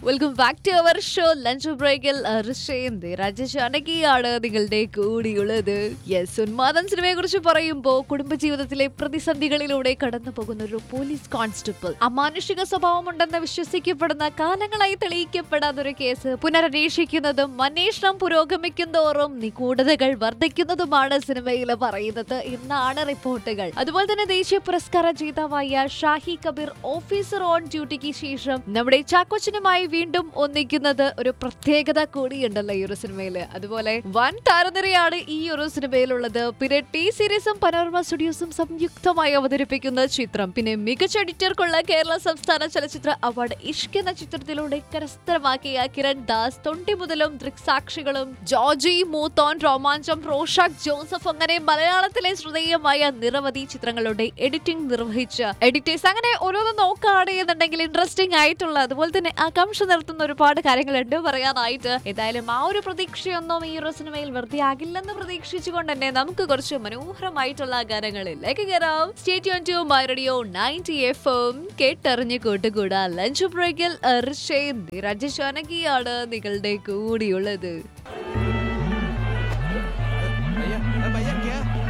welcome back to our show lunch ബ്രേക്കിൽ ഋഷേന്ദ് രാജശാനകിയാണ് നിങ്ങളുടെ കൂടിയുള്ളത് യെസ് ഉന്മാദം സിനിമയെ കുറിച്ച് പറയുമ്പോൾ കുടുംബജീവിതത്തിലെ പ്രതിസന്ധികളിലൂടെ കടന്നു പോകുന്ന ഒരു പോലീസ് കോൺസ്റ്റബിൾ അമാനുഷിക സ്വഭാവമുണ്ടെന്ന് വിശ്വസിക്കപ്പെടുന്ന കാലങ്ങളായി തെളിയിക്കപ്പെടാത്ത ഒരു കേസ് പുനരന്വേഷിക്കുന്നതും അന്വേഷണം പുരോഗമിക്കുന്നതോറും നിഗൂഢതകൾ വർദ്ധിക്കുന്നതുമാണ് സിനിമയിൽ പറയുന്നത് എന്നാണ് റിപ്പോർട്ടുകൾ അതുപോലെ തന്നെ ദേശീയ പുരസ്കാര ജേതാവായ ഷാഹി കബീർ ഓഫീസർ ഓൺ ഡ്യൂട്ടിക്ക് ശേഷം നമ്മുടെ ചാക്കോച്ചനുമായി വീണ്ടും ഒന്നിക്കുന്നത് ഒരു പ്രത്യേകത കൂടിയുണ്ടല്ലോ ഈ ഒരു സിനിമയില് അതുപോലെ വൻ താരനിരയാണ് ഈ ഒരു സിനിമയിലുള്ളത് പിന്നെ ടി സീരീസും പനോരമ സ്റ്റുഡിയോസും സംയുക്തമായി അവതരിപ്പിക്കുന്ന ചിത്രം പിന്നെ മികച്ച എഡിറ്റർക്കുള്ള കേരള സംസ്ഥാന ചലച്ചിത്ര അവാർഡ് ഇഷ്ക് എന്ന ചിത്രത്തിലൂടെ കരസ്ഥമാക്കിയ കിരൺ ദാസ് തൊണ്ടി മുതലും ദൃക്സാക്ഷികളും ജോർജി മൂത്തോൺ രോമാഞ്ചം റോഷാക് ജോസഫ് അങ്ങനെ മലയാളത്തിലെ ശ്രദ്ധേയമായ നിരവധി ചിത്രങ്ങളുടെ എഡിറ്റിംഗ് നിർവഹിച്ച എഡിറ്റേഴ്സ് അങ്ങനെ ഓരോന്ന് നോക്കുകയാണെന്നുണ്ടെങ്കിൽ ഇൻട്രസ്റ്റിംഗ് ആയിട്ടുള്ള അതുപോലെ തന്നെ ആകാംക്ഷ നിർത്തുന്ന ഒരുപാട് കാര്യങ്ങളുണ്ട് പറയാനായിട്ട് ഏതായാലും ആ ഒരു പ്രതീക്ഷയൊന്നും ഈ ഒരു സിനിമയിൽ വെറുതെ ആകില്ലെന്ന് പ്രതീക്ഷിച്ചുകൊണ്ട് തന്നെ നമുക്ക് കുറച്ച് മനോഹരമായിട്ടുള്ള ഗാനങ്ങളിലേക്ക് കയറാം state to my radio ninety F M കേട്ടറിഞ്ഞ് കൂട്ടുകൂടാ ലഞ്ച് ബ്രേക്കിൽ രാജശാനകിയാണ് നിങ്ങളുടെ കൂടിയുള്ളത്